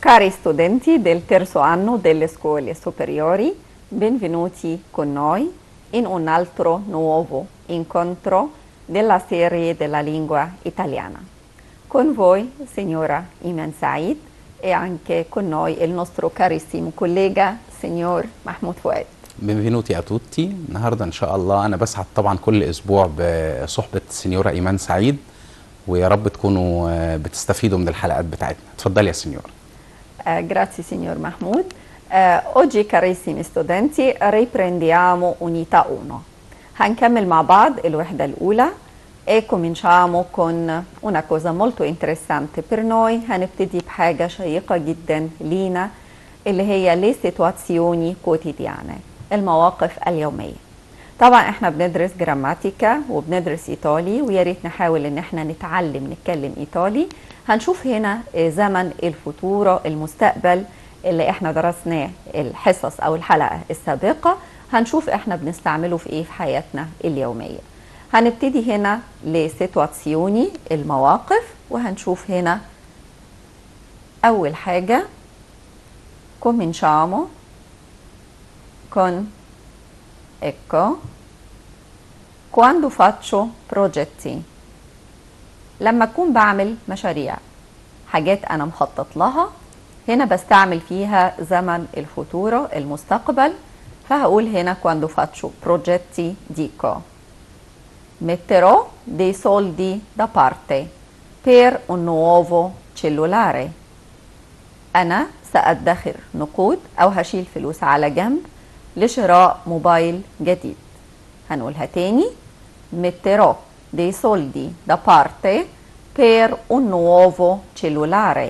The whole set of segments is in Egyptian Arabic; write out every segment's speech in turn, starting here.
Cari studenti del terzo anno delle scuole superiori, benvenuti con noi in un altro nuovo incontro della serie della lingua italiana. Con voi, signora Iman Said, e anche con noi il nostro carissimo collega, signor Mahmoud Fouad. بنفينوتي a tutti النهارده ان شاء الله انا بسعد طبعا كل اسبوع بصحبه سنيوره ايمان سعيد ويا رب تكونوا آه، بتستفيدوا من الحلقات بتاعتنا اتفضلي يا سنيوره Eh, grazie signor Mahmoud. Eh, oggi carissimi studenti riprendiamo unità 1. هنكمل مع بعض الوحدة الأولى e cominciamo con una cosa molto interessante per noi هنبتدي بحاجة شيقة جدا لينا اللي هي le situazioni quotidiane المواقف اليومية طبعا احنا بندرس جراماتيكا وبندرس ايطالي ويا ريت نحاول ان احنا نتعلم نتكلم ايطالي هنشوف هنا آه، زمن الفوتورو المستقبل اللي احنا درسناه الحصص او الحلقه السابقه هنشوف احنا بنستعمله في ايه في حياتنا اليوميه هنبتدي هنا لسيتواتسيوني المواقف وهنشوف هنا اول حاجه cominciamo con ecco quando faccio progetti لما اكون بعمل مشاريع حاجات انا مخطط لها هنا بستعمل فيها زمن الفوتورو المستقبل فهقول هنا quando faccio progetti dico metterò dei soldi da parte per un nuovo cellulare أنا سأدخر نقود أو هشيل فلوس على جنب لشراء موبايل جديد هنقولها تاني metterò dei soldi da parte per un nuovo cellulare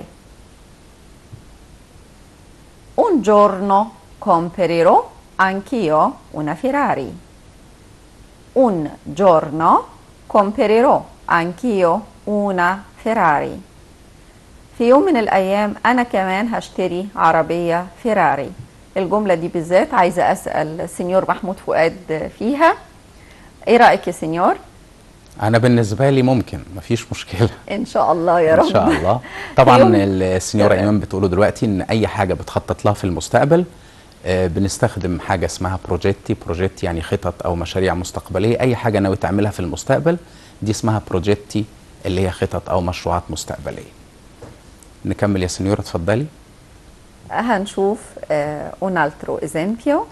un giorno comprerò anch'io una Ferrari un giorno comprerò anch'io una Ferrari في يوم من الأيام أنا كمان هشتري عربية فيراري الجملة دي بالذات عايزة أسأل سنيور محمود فؤاد فيها إيه رأيك يا سنيور؟ انا بالنسبه لي ممكن مفيش مشكله إن شاء الله يا رب ان شاء الله طبعا يوم- السنيوره تمام. ايمان بتقوله دلوقتي ان اي حاجه بتخطط لها في المستقبل آه، بنستخدم حاجه اسمها بروجيتي بروجيتي يعني خطط او مشاريع مستقبليه اي حاجه ناوي تعملها في المستقبل دي اسمها بروجيتي اللي هي خطط او مشروعات مستقبليه نكمل يا سنيوره اتفضلي هنشوف eh, un altro esempio.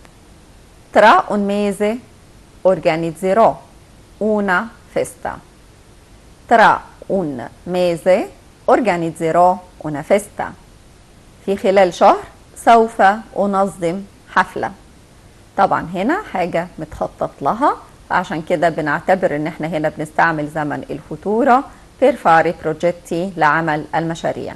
Tra un mese organizzerò una festa. Tra un mese organizzerò una festa. في خلال شهر سوف أنظم حفلة. طبعا هنا حاجة متخطط لها عشان كده بنعتبر ان احنا هنا بنستعمل زمن الفوتورة per fare progetti لعمل المشاريع.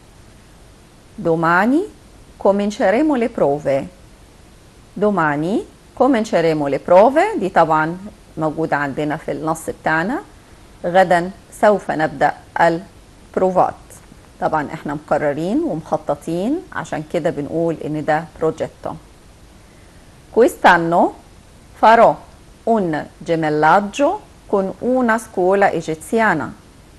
Domani cominceremo le prove. Domani cominceremo le prove دي طبعا موجودة عندنا في النص بتاعنا. غدا سوف نبدأ البروفات. طبعا احنا مقررين ومخططين عشان كده بنقول ان ده بروجيتو. Quest'anno farò un gemellaggio con una scuola egiziana.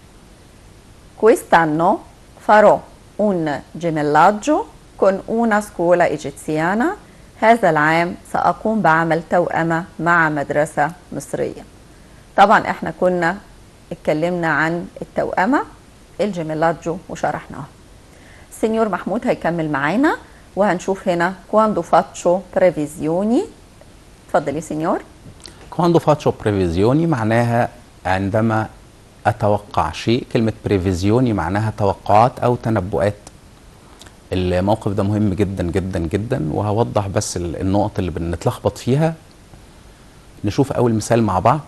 Quest'anno farò un gemellaggio con una scuola egiziana. هذا العام سأقوم بعمل توأمة مع مدرسة مصرية. طبعا احنا كنا اتكلمنا عن التوأمة الجيميلاجو وشرحناها. سينيور محمود هيكمل معانا وهنشوف هنا quando faccio previsioni. اتفضلي سينيور. كواندو فاتشو بريفيزيوني معناها عندما اتوقع شيء كلمه بريفيزيوني معناها توقعات او تنبؤات الموقف ده مهم جدا جدا جدا وهوضح بس ال- النقط اللي بنتلخبط فيها نشوف اول مثال مع بعض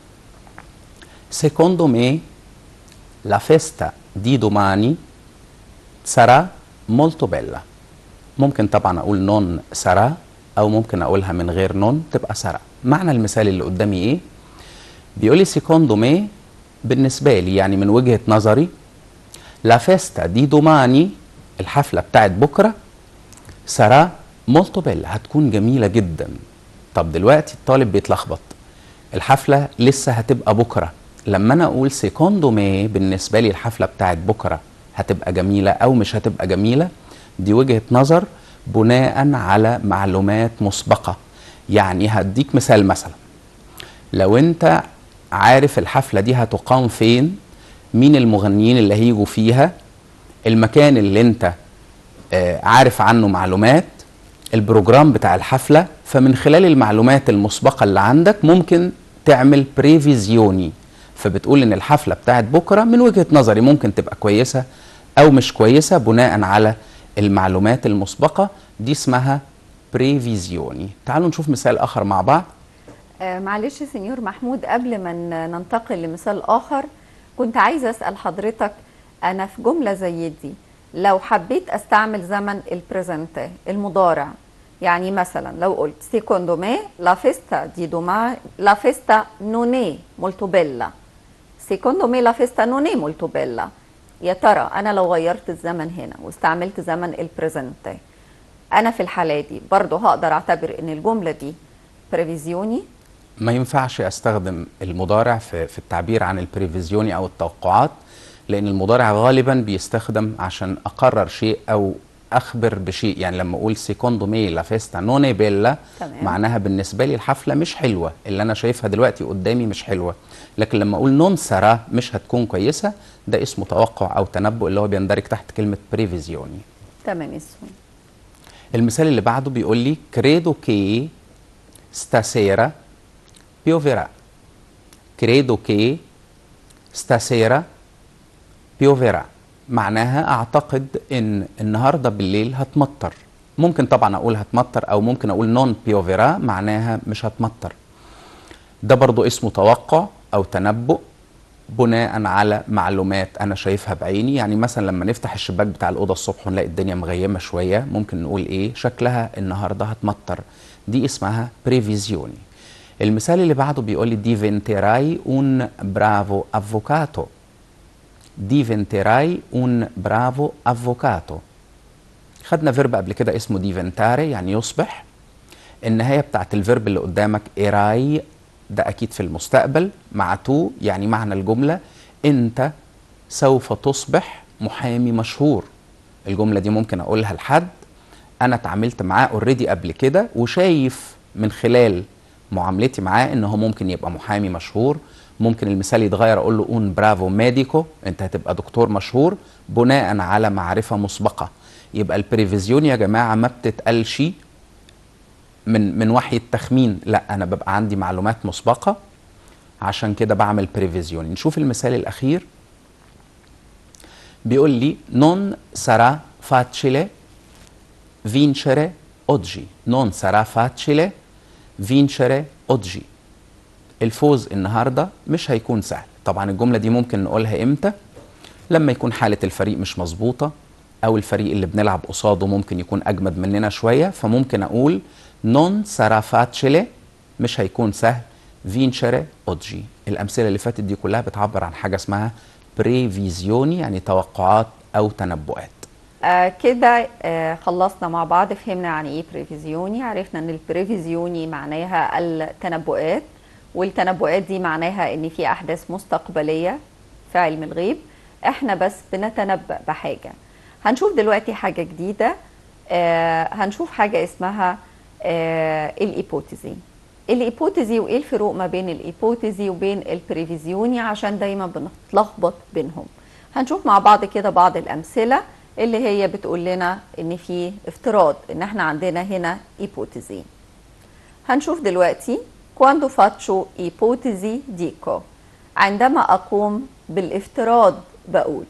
secondo me la festa di domani sarà molto bella ممكن طبعا اقول نون سرا او ممكن اقولها من غير نون تبقى سرا معنى المثال اللي قدامي ايه بيقول لي سيكوندو مي بالنسبه لي يعني من وجهه نظري لا فيستا دي دوماني الحفله بتاعت بكره سرا مولتو بيلا هتكون جميله جدا طب دلوقتي الطالب بيتلخبط الحفله لسه هتبقى بكره لما انا اقول سيكوندو مي بالنسبه لي الحفله بتاعت بكره هتبقى جميله او مش هتبقى جميله دي وجهة نظر بناء على معلومات مسبقة يعني هديك مثال مثلا لو انت عارف الحفلة دي هتقام فين مين المغنيين اللي هيجوا فيها المكان اللي انت آه، عارف عنه معلومات البروجرام بتاع الحفلة فمن خلال المعلومات المسبقة اللي عندك ممكن تعمل بريفيزيوني فبتقول ان الحفلة بتاعت بكرة من وجهة نظري ممكن تبقى كويسة او مش كويسة بناء على المعلومات المسبقة دي اسمها بريفيزيوني تعالوا نشوف مثال اخر مع بعض آه، معلش سنيور محمود قبل ما ن- ننتقل لمثال آخر كنت عايزة أسأل حضرتك أنا في جملة زي دي لو حبيت أستعمل زمن البريزنت المضارع يعني مثلا لو قلت secondo me la festa di domani la festa non è molto bella secondo me la festa non è molto bella يا ترى أنا لو غيرت الزمن هنا واستعملت زمن البريزنت أنا في الحالة دي برضه هقدر أعتبر إن الجملة دي بريفيزيوني ما ينفعش استخدم المضارع في, في التعبير عن البريفيزيوني او التوقعات لان المضارع غالبا بيستخدم عشان اقرر شيء او اخبر بشيء يعني لما اقول سيكوندو مي لا فيستا نوني بيلا تمام. معناها بالنسبه لي الحفله مش حلوه اللي انا شايفها دلوقتي قدامي مش حلوه لكن لما اقول نون سارا مش هتكون كويسه ده اسمه توقع او تنبؤ اللي هو بيندرج تحت كلمه بريفيزيوني تمام اسمه المثال اللي بعده بيقول لي credo che stasera pioverà credo che stasera pioverà معناها اعتقد ان النهارده بالليل هتمطر ممكن طبعا اقول هتمطر او ممكن اقول نون بيوفيرا معناها مش هتمطر ده برضو اسمه توقع او تنبؤ بناء على معلومات انا شايفها بعيني يعني مثلا لما نفتح الشباك بتاع الاوضه الصبح ونلاقي الدنيا مغيمه شويه ممكن نقول ايه شكلها النهارده هتمطر دي اسمها بريفيزيوني المثال اللي بعده بيقول لي diventerai un bravo avvocato diventerai un bravo avvocato خدنا فيرب قبل كده اسمه ديفنتاري يعني يصبح النهايه بتاعت الفيرب اللي قدامك ايراي ده اكيد في المستقبل مع تو يعني معنى الجمله انت سوف تصبح محامي مشهور الجمله دي ممكن اقولها لحد انا اتعاملت معاه اوريدي قبل كده وشايف من خلال معاملتي معاه ان هو ممكن يبقى محامي مشهور ممكن المثال يتغير اقول له اون برافو ميديكو انت هتبقى دكتور مشهور بناء على معرفه مسبقه يبقى البريفيزيون يا جماعه ما بتتقالش من من وحي التخمين لا انا ببقى عندي معلومات مسبقه عشان كده بعمل بريفيزيون نشوف المثال الاخير بيقول لي non sarà facile vincere oggi non sarà facile vincere oggi الفوز النهارده مش هيكون سهل طبعا الجمله دي ممكن نقولها امتى لما يكون حاله الفريق مش مظبوطه او الفريق اللي بنلعب قصاده ممكن يكون اجمد مننا شويه فممكن اقول non sarà facile مش هيكون سهل vincere oggi الامثله اللي فاتت دي كلها بتعبر عن حاجه اسمها بريفيزيوني يعني توقعات او تنبؤات آه كده آه خلصنا مع بعض فهمنا يعني ايه بريفيزيوني عرفنا ان البريفيزيوني معناها التنبؤات والتنبؤات دي معناها ان في احداث مستقبليه في علم الغيب احنا بس بنتنبأ بحاجه هنشوف دلوقتي حاجه جديده آه هنشوف حاجه اسمها آه الايبوتيزي الايبوتيزي وايه الفروق ما بين الايبوتيزي وبين البريفيزيوني عشان دايما بنتلخبط بينهم هنشوف مع بعض كده بعض الامثله اللي هي بتقول لنا ان في افتراض ان احنا عندنا هنا ايبوتيزي هنشوف دلوقتي quando faccio ipotesi dico عندما اقوم بالافتراض بقول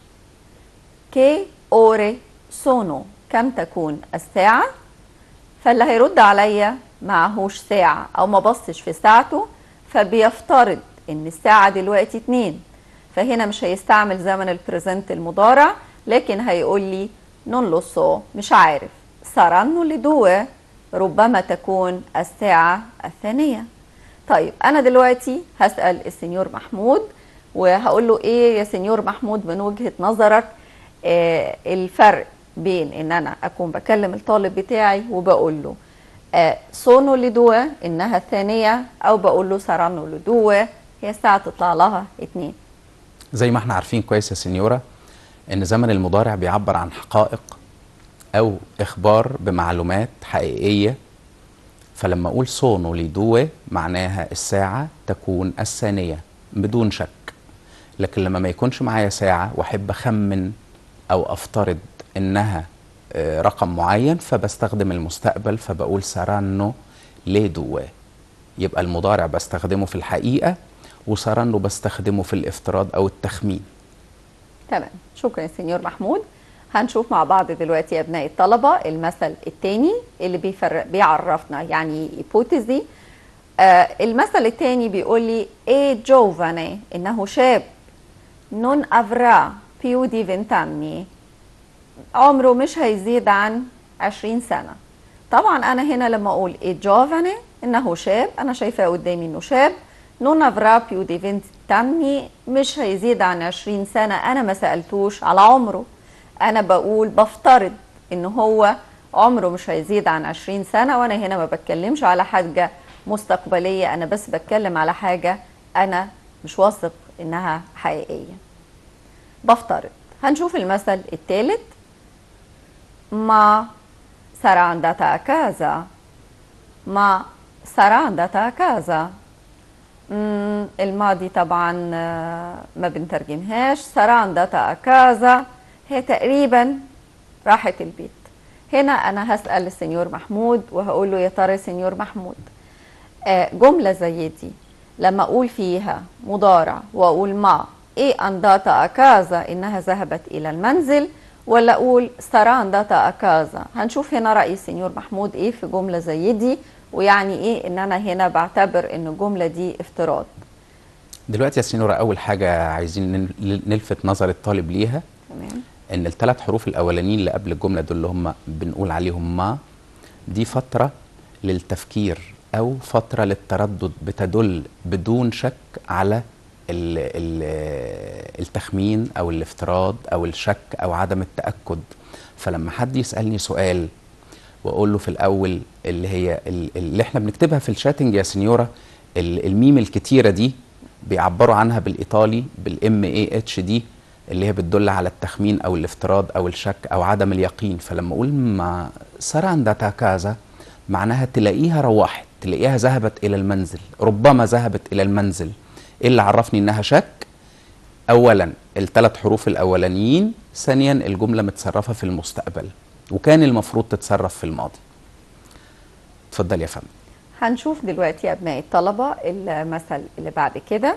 che ore sono كم تكون الساعه فاللي هيرد عليا معهوش ساعة أو ما بصش في ساعته فبيفترض إن الساعة دلوقتي اتنين فهنا مش هيستعمل زمن البريزنت المضارع لكن هيقول لي نون لو سو مش عارف saranno le due ربما تكون الساعة الثانية طيب أنا دلوقتي هسأل السنيور محمود وهقول له إيه يا سنيور محمود من وجهة نظرك آه الفرق بين ان انا اكون بكلم الطالب بتاعي وبقول له آه سونو لدوا انها الثانيه او بقول له سارانو لدوا هي الساعه تطلع لها اتنين زي ما احنا عارفين كويس يا سنيورة ان زمن المضارع بيعبر عن حقائق او اخبار بمعلومات حقيقيه فلما اقول سونو لدوه معناها الساعه تكون الثانيه بدون شك لكن لما ما يكونش معايا ساعه واحب اخمن او افترض انها آه، رقم معين فبستخدم المستقبل فبقول سارانو لدوه يبقى المضارع بستخدمه في الحقيقه وسارانو بستخدمه في الافتراض او التخمين تمام شكرا سينيور محمود هنشوف مع بعض دلوقتي يا ابناء الطلبة المثل الثاني اللي بيفرق بيعرفنا يعني ايبوتيزي آه المثل الثاني بيقول لي ايه جوفاني انه شاب نون افرا بيو دي فينتاني عمره مش هيزيد عن 20 سنة طبعا انا هنا لما اقول ايه جوفاني انه شاب انا شايفاه قدامي انه شاب نون افرا بيو دي فينتاني مش هيزيد عن 20 سنة انا ما سألتوش على عمره انا بقول بفترض ان هو عمره مش هيزيد عن 20 سنة وانا هنا ما بتكلمش على حاجة مستقبلية انا بس بتكلم على حاجة انا مش واثق انها حقيقية بفترض هنشوف المثل الثالث ما sarà andata a casa ما sarà andata a casa مم، الماضي طبعا آه، ما بنترجمهاش sarà andata a casa هي تقريبا راحت البيت هنا انا هسأل السنيور محمود وهقول له يا ترى سنيور محمود آه، جملة زي دي لما اقول فيها مضارع واقول ما ايه انداتا اكازا انها ذهبت الى المنزل ولا اقول سارا انداتا اكازا هنشوف هنا رأي السنيور محمود ايه في جملة زي دي ويعني ايه ان انا هنا بعتبر ان الجملة دي افتراض دلوقتي يا سينورا اول حاجه عايزين نل- نلفت نظر الطالب ليها تمام ان الثلاث حروف الاولانيين اللي قبل الجمله دول اللي هم بنقول عليهم ما دي فتره للتفكير او فتره للتردد بتدل بدون شك على ال ال التخمين او الافتراض او الشك او عدم التاكد فلما حد يسالني سؤال واقول له في الاول اللي هي ال- اللي احنا بنكتبها في الشاتنج يا سنيوره ال- الميم الكتيره دي بيعبروا عنها بالايطالي بالام اي اتش دي اللي هي بتدل على التخمين او الافتراض او الشك او عدم اليقين فلما اقول ما سرانداتا كازا معناها تلاقيها روحت تلاقيها ذهبت الى المنزل ربما ذهبت الى المنزل ايه اللي عرفني انها شك اولا الثلاث حروف الاولانيين ثانيا الجمله متصرفه في المستقبل وكان المفروض تتصرف في الماضي اتفضل يا فندم هنشوف دلوقتي يا ابناء الطلبة المثل اللي بعد كده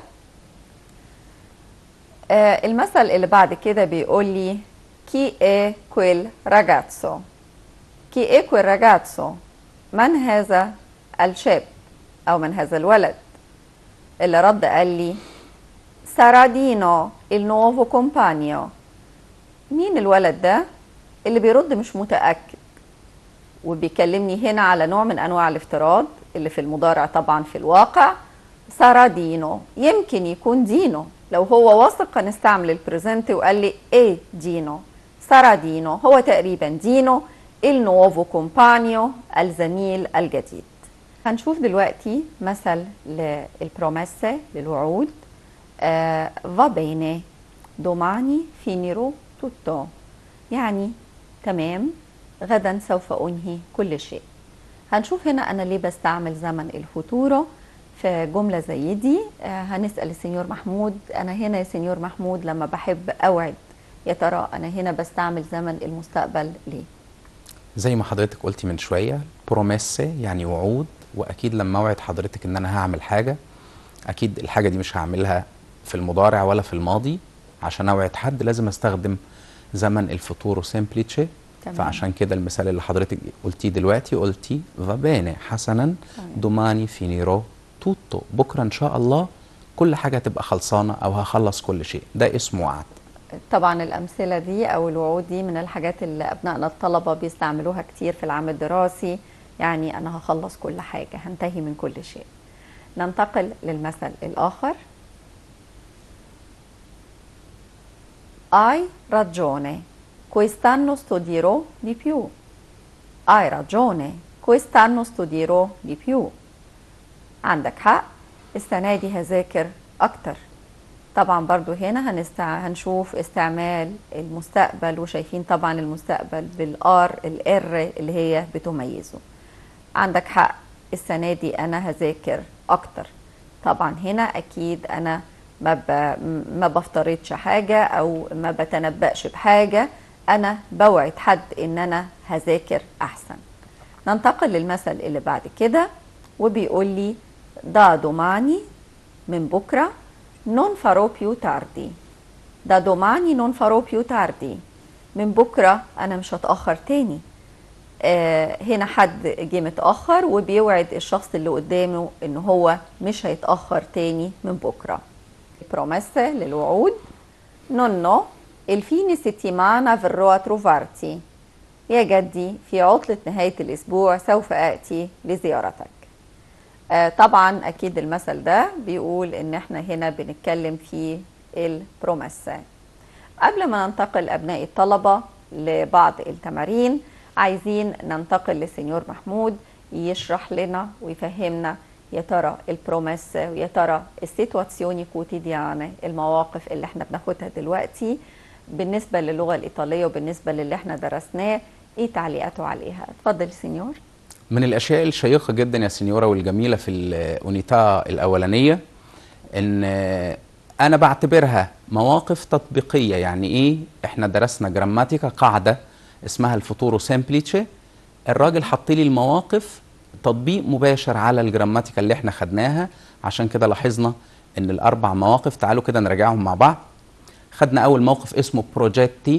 آه المثل اللي بعد كده بيقول لي chi è quel ragazzo chi è quel ragazzo من هذا الشاب او من هذا الولد اللي رد قال لي سارادينو il nuovo compagno مين الولد ده اللي بيرد مش متأكد وبيكلمني هنا على نوع من انواع الافتراض اللي في المضارع طبعا في الواقع سارا دينو يمكن يكون دينو لو هو واثق كان استعمل البريزنت وقال لي ايه دينو سارا دينو هو تقريبا دينو النوفو كومبانيو الزميل الجديد هنشوف دلوقتي مثل للبروميسة للوعود آه va bene domani finirò tutto يعني تمام غدا سوف أنهي كل شيء هنشوف هنا أنا ليه بستعمل زمن الفوتورو في جملة زي دي آه هنسأل السنيور محمود أنا هنا يا سنيور محمود لما بحب أوعد يا ترى أنا هنا بستعمل زمن المستقبل ليه زي ما حضرتك قلتي من شويه بروميسي يعني وعود واكيد لما اوعد حضرتك ان انا هعمل حاجه اكيد الحاجه دي مش هعملها في المضارع ولا في الماضي عشان اوعد حد لازم استخدم زمن الفوتورو سيمبليتشي تمام. فعشان كده المثال اللي حضرتك قلتيه دلوقتي قلتي فا بيني حسنا تمام. دوماني فينيرو توتو بكره ان شاء الله كل حاجه تبقى خلصانه او هخلص كل شيء ده اسمه وعد طبعا الأمثلة دي أو الوعود دي من الحاجات اللي أبنائنا الطلبة بيستعملوها كتير في العام الدراسي يعني أنا هخلص كل حاجة هنتهي من كل شيء ننتقل للمثل الآخر Hai ragione, quest'anno studierò di più. Hai ragione, quest'anno studierò di più. عندك حق السنة دي هذاكر أكتر طبعا برضو هنا هنستع... هنشوف استعمال المستقبل وشايفين طبعا المستقبل بالار الار اللي هي بتميزه عندك حق السنة دي أنا هذاكر أكتر طبعا هنا أكيد أنا ما, ب... ما بفترضش حاجة أو ما بتنبأش بحاجة أنا بوعد حد إن أنا هذاكر أحسن ننتقل للمثل اللي بعد كده وبيقول لي دا دوماني من بكرة non farò più tardi da domani non farò più tardi من بكرة أنا مش هتأخر تاني آه هنا حد جه متأخر وبيوعد الشخص اللي قدامه إن هو مش هيتأخر تاني من بكرة promesse للوعود nonno il fine settimana verrò a trovarti يا جدي في عطلة نهاية الأسبوع سوف آتي لزيارتك آه طبعا أكيد المثل ده بيقول إن احنا هنا بنتكلم في البروميسا قبل ما ننتقل أبناء الطلبة لبعض التمارين عايزين ننتقل لسنيور محمود يشرح لنا ويفهمنا يا ترى البروميسا ويا ترى السيتواتسيوني كوتيديانا المواقف اللي احنا بناخدها دلوقتي بالنسبة للغة الإيطالية وبالنسبة للي احنا درسناه ايه تعليقاته عليها اتفضل سنيور من الاشياء الشيقه جدا يا سنيوره والجميله في الاونيتا الاولانيه ان انا بعتبرها مواقف تطبيقيه يعني ايه احنا درسنا جراماتيكا قاعده اسمها الفوتورو سامبليتشي الراجل حط لي المواقف تطبيق مباشر على الجراماتيكا اللي احنا خدناها عشان كده لاحظنا ان الاربع مواقف تعالوا كده نراجعهم مع بعض خدنا اول موقف اسمه بروجيتي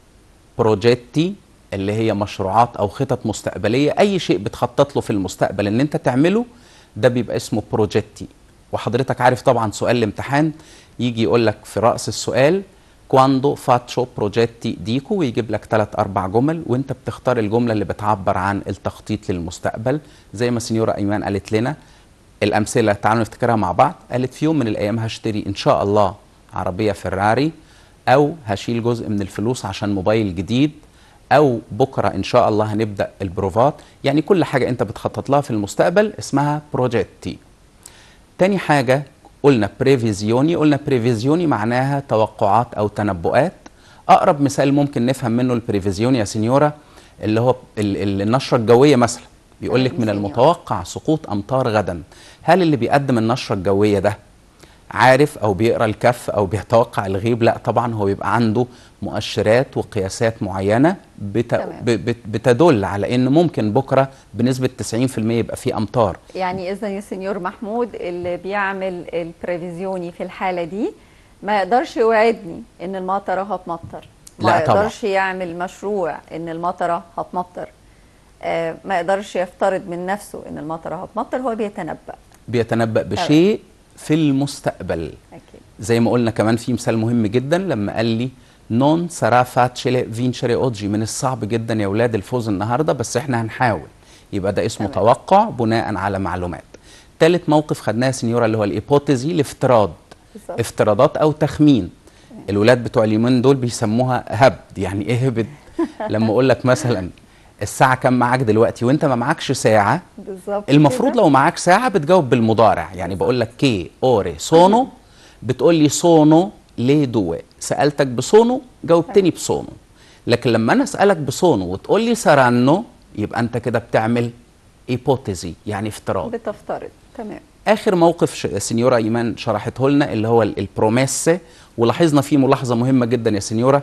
بروجيتي اللي هي مشروعات او خطط مستقبليه اي شيء بتخطط له في المستقبل ان انت تعمله ده بيبقى اسمه بروجيتي وحضرتك عارف طبعا سؤال الامتحان يجي يقول لك في راس السؤال كواندو فاتشو بروجيتي ديكو ويجيب لك ثلاث اربع جمل وانت بتختار الجمله اللي بتعبر عن التخطيط للمستقبل زي ما سنيوره ايمان قالت لنا الامثله تعالوا نفتكرها مع بعض قالت في يوم من الايام هشتري ان شاء الله عربيه فيراري او هشيل جزء من الفلوس عشان موبايل جديد او بكره ان شاء الله هنبدا البروفات يعني كل حاجه انت بتخطط لها في المستقبل اسمها بروجيتي تاني حاجه قلنا بريفيزيوني قلنا بريفيزيوني معناها توقعات او تنبؤات اقرب مثال ممكن نفهم منه البريفيزيوني يا سينيورا اللي هو النشره الجويه مثلا بيقول لك من المتوقع سقوط امطار غدا هل اللي بيقدم النشره الجويه ده عارف او بيقرا الكف او بيتوقع الغيب لا طبعا هو بيبقى عنده مؤشرات وقياسات معينه بت... بت... بتدل على ان ممكن بكره بنسبه 90% يبقى في امطار يعني اذا يا سنيور محمود اللي بيعمل البريفيزيوني في الحاله دي ما يقدرش يوعدني ان المطره هتمطر ما لا يقدرش طبعا. يعمل مشروع ان المطره هتمطر آه ما يقدرش يفترض من نفسه ان المطره هتمطر هو بيتنبأ بيتنبأ بشيء في المستقبل اكيد زي ما قلنا كمان في مثال مهم جدا لما قال لي نون سارا فاتشيلي فينشري اوجي من الصعب جدا يا اولاد الفوز النهارده بس احنا هنحاول يبقى ده اسمه تمام. توقع بناء على معلومات ثالث موقف خدناه سنيورا اللي هو الايبوتيزي الافتراض بالظبط. افتراضات او تخمين الولاد بتوع اليومين دول بيسموها هبد يعني ايه هبد لما اقول لك مثلا الساعه كام معاك دلوقتي وانت ما معكش ساعه بالظبط المفروض كده. لو معاك ساعة بتجاوب بالمضارع يعني بقول لك كي اوري سونو بتقول لي سونو ليه دو سألتك بسونو جاوبتني بسونو لكن لما انا اسألك بسونو وتقول لي سارانو يبقى انت كده بتعمل ايبوتيزي يعني افتراض بتفترض تمام اخر موقف ش- سنيورا ايمان شرحته لنا اللي هو ال- البروميس ولاحظنا فيه ملاحظه مهمه جدا يا سنيورا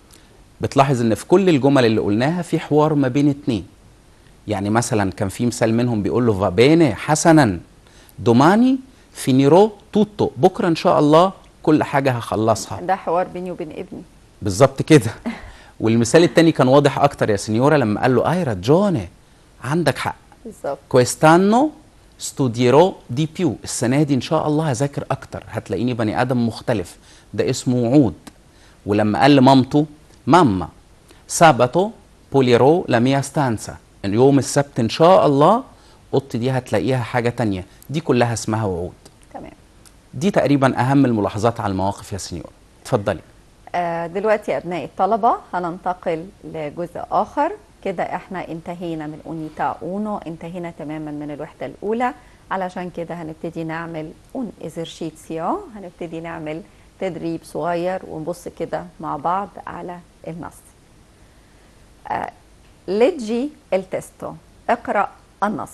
بتلاحظ ان في كل الجمل اللي قلناها في حوار ما بين اتنين يعني مثلا كان في مثال منهم بيقول له فابيني حسنا دوماني فينيرو توتو بكره ان شاء الله كل حاجه هخلصها ده حوار بيني وبين ابني بالظبط كده والمثال التاني كان واضح اكتر يا سنيورا لما قال له اي راجوني عندك حق بالظبط كويستانو ستوديرو دي بيو السنه دي ان شاء الله هذاكر اكتر هتلاقيني بني ادم مختلف ده اسمه وعود ولما قال لمامته ماما ساباتو بوليرو لاميا ستانسا يوم السبت ان شاء الله اوضتي دي هتلاقيها حاجه تانية دي كلها اسمها وعود تمام دي تقريبا اهم الملاحظات على المواقف يا سنيور اتفضلي آه، دلوقتي يا أبناء الطلبة هننتقل لجزء آخر كده احنا انتهينا من أونيتا أونو انتهينا تماما من الوحدة الأولى علشان كده هنبتدي نعمل اون ايزرشيتسيو هنبتدي نعمل تدريب صغير ونبص كده مع بعض على النص آه، leggi il testo اقرأ النص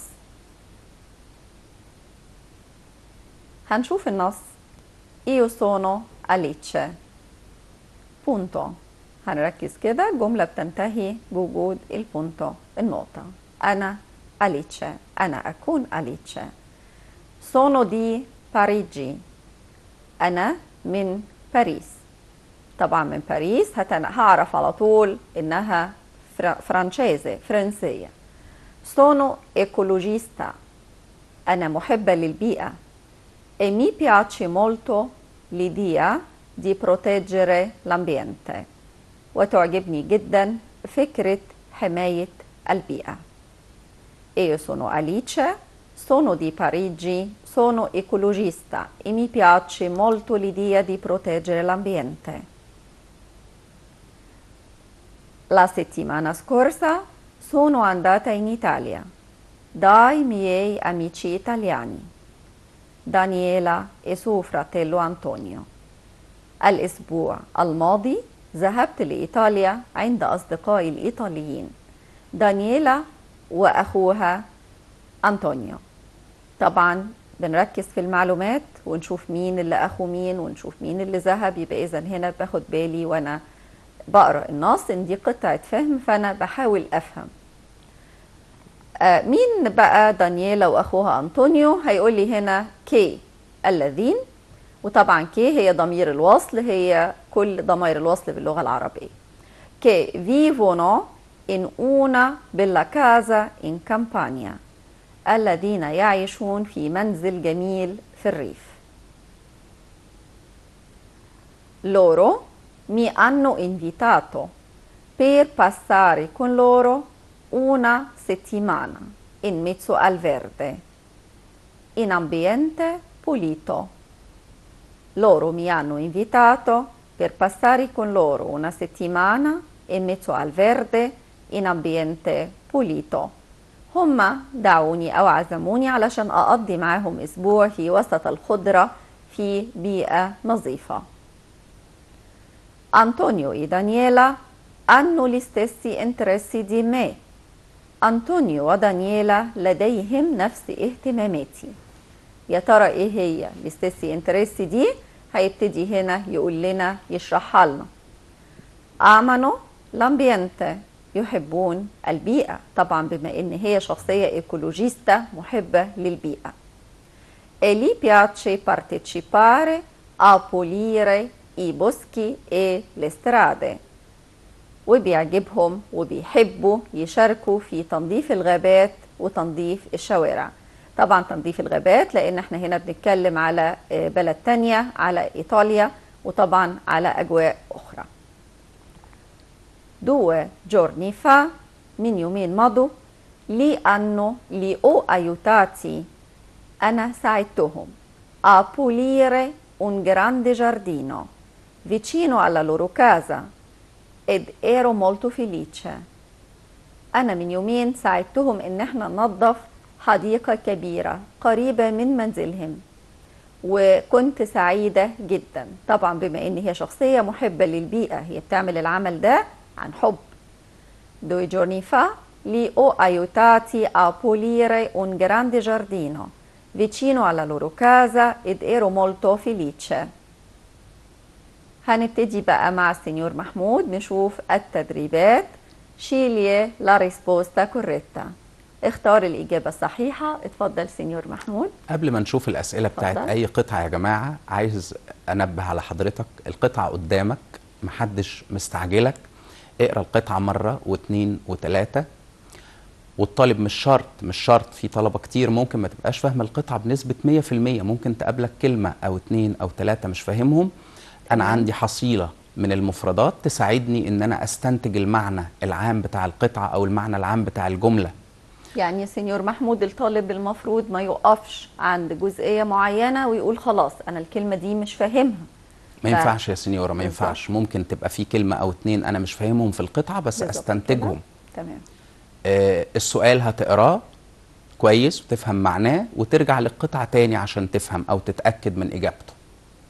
هنشوف النص io sono Alice punto هنركز كده جملة بتنتهي بوجود البونتو النقطة أنا أليتشا أنا أكون أليتشا sono di Parigi أنا من باريس طبعا من باريس هتن... هعرف على طول إنها فر... فرانشيزي فرنسية sono ecologista أنا محبة للبيئة e mi piace molto l'idea di proteggere l'ambiente وتعجبني جدا فكرة حماية البيئة Io sono Alice, sono di Parigi, sono ecologista e mi piace molto l'idea di proteggere l'ambiente. La settimana scorsa sono andata in Italia dai miei amici italiani, Daniela e suo fratello Antonio. الأسبوع الماضي ذهبت لإيطاليا عند أصدقائي الإيطاليين دانييلا وأخوها أنطونيو طبعا بنركز في المعلومات ونشوف مين اللي أخو مين ونشوف مين اللي ذهب يبقى إذا هنا باخد بالي وأنا بقرأ النص إن دي قطعة فهم فأنا بحاول أفهم آه مين بقى دانييلا وأخوها أنطونيو هيقول لي هنا كي الذين وطبعا كي هي ضمير الوصل هي كل ضمائر الوصل باللغة العربية che vivono in una bella casa in Campania الذين يعيشون في منزل جميل في الريف loro mi hanno invitato per passare con loro una settimana in mezzo al verde in ambiente pulito loro mi hanno invitato per passare con loro una settimana in mezzo al verde in ambiente pulito هما دعوني أو عزموني علشان أقضي معاهم أسبوع في وسط الخضرة في بيئة نظيفة Antonio e Daniela hanno gli stessi interessi di me أنطونيو ودانييلا لديهم نفس اهتماماتي يا ترى ايه هي الاستيسي انترستي دي هيبتدي هنا يقول لنا يشرحها لنا امنوا l'ambiente يحبون البيئة طبعا بما ان هي شخصية ايكولوجيستا محبة للبيئة e gli piace partecipare a pulire i boschi e le strade وبيعجبهم وبيحبوا يشاركوا في تنظيف الغابات وتنظيف الشوارع طبعا تنظيف الغابات لان احنا هنا بنتكلم على بلد تانية على ايطاليا وطبعا على اجواء اخرى due giorni fa من يومين مضوا لي hanno li ho aiutati أنا ساعدتهم a pulire un grande giardino vicino alla loro casa ed ero molto felice أنا من يومين ساعدتهم إن احنا ننظف حديقة كبيرة قريبة من منزلهم وكنت سعيدة جدا طبعا بما ان هي شخصية محبة للبيئة هي بتعمل العمل ده عن حب due giorni fa li ho aiutati a pulire un grande giardino vicino alla loro casa ed ero molto felice هنبتدي بقى مع السنيور محمود نشوف التدريبات شيليه لا ريسبوستا كوريتا اختار الإجابة الصحيحة اتفضل سنيور محمود قبل ما نشوف الأسئلة بتاعت اتفضل. أي قطعة يا جماعة عايز أنبه على حضرتك القطعة قدامك محدش مستعجلك اقرا القطعة مرة واتنين وتلاتة والطالب مش شرط مش شرط في طلبة كتير ممكن ما تبقاش فاهمة القطعة بنسبة 100% ممكن تقابلك كلمة أو اتنين أو تلاتة مش فاهمهم أنا تمام. عندي حصيلة من المفردات تساعدني إن أنا أستنتج المعنى العام بتاع القطعة أو المعنى العام بتاع الجملة يعني سنيور محمود الطالب المفروض ما يقفش عند جزئية معينة ويقول خلاص أنا الكلمة دي مش فاهمها ما ف- ينفعش يا سنيورة ما بالظبط. ينفعش ممكن تبقى في كلمة أو اتنين أنا مش فاهمهم في القطعة بس بالظبط أستنتجهم كده. تمام آه السؤال هتقراه كويس وتفهم معناه وترجع للقطعة تاني عشان تفهم أو تتأكد من إجابته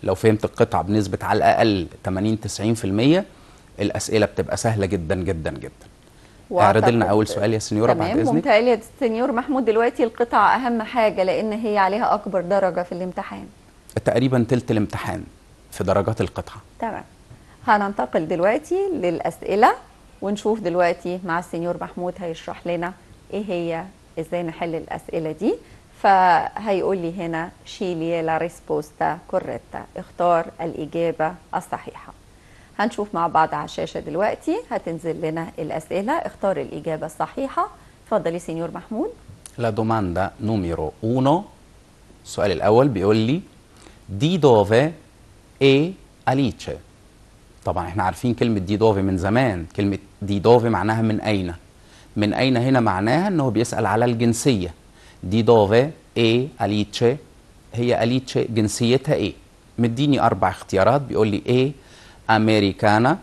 لو فهمت القطعه بنسبه على الاقل 80 90% الاسئله بتبقى سهله جدا جدا جدا اعرض لنا وأعتقد- اول سؤال يا سنيوره بعد تمام اذنك ممتاز يا سنيور محمود دلوقتي القطعة أهم حاجة لأن هي عليها أكبر درجة في الامتحان تقريبا تلت الامتحان في درجات القطعه تمام هننتقل دلوقتي للأسئلة ونشوف دلوقتي مع السنيور محمود هيشرح لنا إيه هي إزاي نحل الأسئلة دي فهيقول لي هنا شيلي لا ريسبوستا كوريتا اختار الإجابة الصحيحة هنشوف مع بعض على الشاشة دلوقتي هتنزل لنا الأسئلة اختار الإجابة الصحيحة اتفضلي سنيور محمود La domanda numero uno السؤال الأول بيقول لي دي دوفي اي أليتشي طبعا احنا عارفين كلمة دي دوفي من زمان كلمة دي دوفي معناها من أين من أين هنا معناها أنه بيسأل على الجنسية دي دوفي اي أليتشي هي أليتشي جنسيتها ايه مديني أربع اختيارات بيقول لي ايه أمريكانا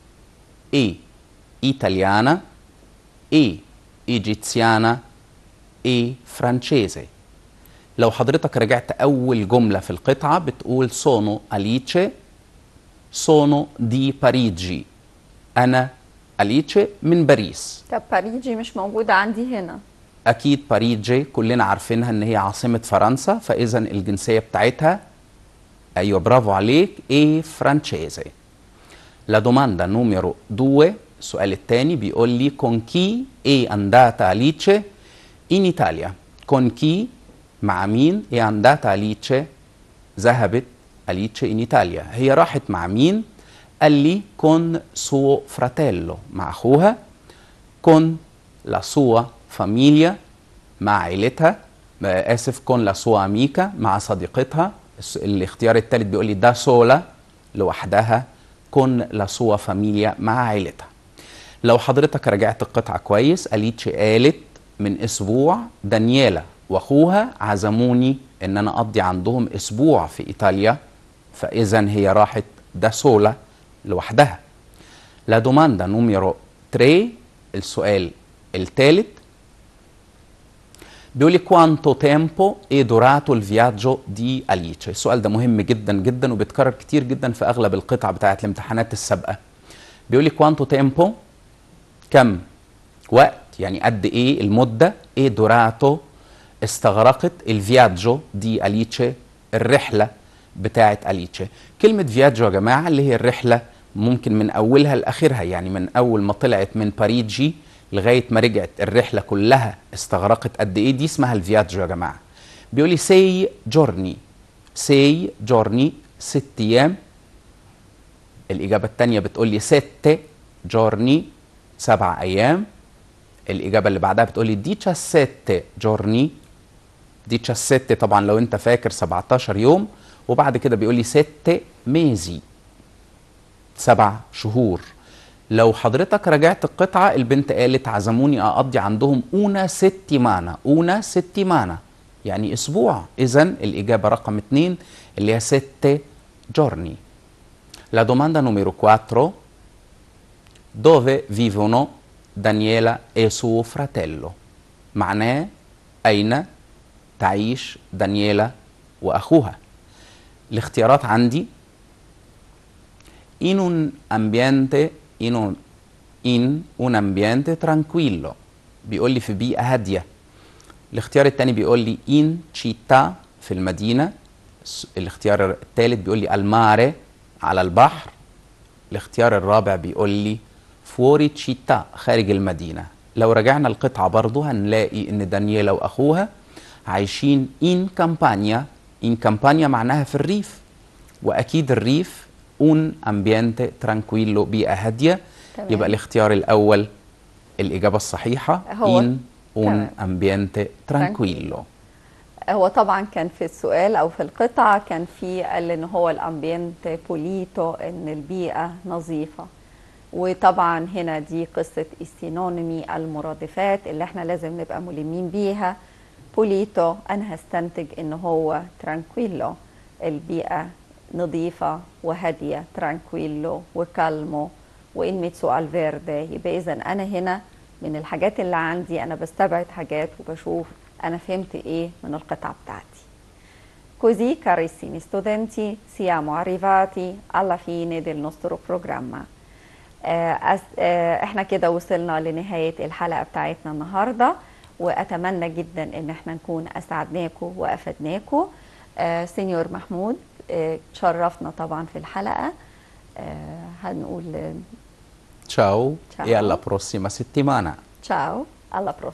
ايه إيطاليانا ايه إيجيتسيانا ايه فرانشيزي لو حضرتك رجعت اول جمله في القطعه بتقول سونو اليتشي سونو دي باريجي انا اليتشي من باريس طب باريجي مش موجودة عندي هنا اكيد باريجي كلنا عارفينها ان هي عاصمه فرنسا فاذا الجنسيه بتاعتها ايوه برافو عليك ايه فرانشيزي La domanda numero due السؤال الثاني بيقول لي con chi è andata Alice in Italia con chi مع مين è andata Alice ذهبت Alice in Italia هي راحت مع مين قال لي con suo fratello مع أخوها con la sua famiglia مع عيلتها آه، آسف con la sua amica مع صديقتها الس- الاختيار الثالث بيقول لي da sola لوحدها con la sua famiglia مع عيلتها لو حضرتك رجعت القطعة كويس أليتشي قالت من أسبوع دانييلا وأخوها عزموني إن أنا أقضي عندهم أسبوع في إيطاليا فإذا هي راحت دا سولا لوحدها لا دوماندا نوميرو 3 السؤال الثالث بيقول لي quanto tempo è durato il viaggio di Alice السؤال ده مهم جدا جدا وبيتكرر كتير جدا في اغلب القطع بتاعه الامتحانات السابقه بيقول لي quanto tempo كم وقت يعني قد ايه المده ايه دوراتو استغرقت الفياجو دي اليتشي الرحله بتاعه اليتشي كلمه فياجو يا جماعه اللي هي الرحله ممكن من اولها لاخرها يعني من اول ما طلعت من باريجي لغايه ما رجعت الرحله كلها استغرقت قد ايه دي اسمها الفياجو يا جماعه بيقول لي سي جورني سي جورني ست ايام الإجابة التانية بتقول لي ست جورني سبع أيام الإجابة اللي بعدها بتقول لي ديتشاسيت جورني ديتشاسيت طبعا لو أنت فاكر 17 يوم وبعد كده بيقول لي ست ميزي سبع شهور لو حضرتك رجعت القطعة البنت قالت عزموني أقضي عندهم أونا ستيمانا أونا ستيمانا يعني أسبوع إذا الإجابة رقم اتنين اللي هي ست جورني La domanda numero 4. Dove vivono Daniela e suo fratello? معناه أين تعيش دانييلا وأخوها؟ الاختيارات عندي in un ambiente in un, in un ambiente tranquillo بيقول لي في بيئة هادية الاختيار الثاني بيقول لي in città في المدينة الس- الاختيار الثالث بيقول لي الماري على البحر الاختيار الرابع بيقول لي فوري تشيتا خارج المدينة لو رجعنا القطعة برضو هنلاقي ان دانييلا واخوها عايشين ان كامبانيا ان كامبانيا معناها في الريف واكيد الريف un ambiente tranquillo بيئة هادية تمام. يبقى الاختيار الاول الاجابة الصحيحة هو- in un تمام. ambiente tranquillo هو طبعا كان في السؤال او في القطعه كان في قال ان هو الامبينت بوليتو ان البيئه نظيفه وطبعا هنا دي قصه السينونيمي المرادفات اللي احنا لازم نبقى ملمين بيها بوليتو انا هستنتج ان هو ترانكويلو البيئه نظيفه وهاديه ترانكويلو وكالمو وان ميتسو الفيردي يبقى اذا انا هنا من الحاجات اللي عندي انا بستبعد حاجات وبشوف انا فهمت ايه من القطعه بتاعتي Così, carissimi studenti, siamo arrivati alla fine del nostro programma. آه، أس- آه، احنا كده وصلنا لنهاية الحلقة بتاعتنا النهاردة وأتمنى جدا ان احنا نكون أسعدناكم وأفدناكم آه، سينيور محمود آه، تشرفنا طبعا في الحلقة آه، هنقول آه، Ciao, Ciao. e alla prossima settimana. ciao alla prossima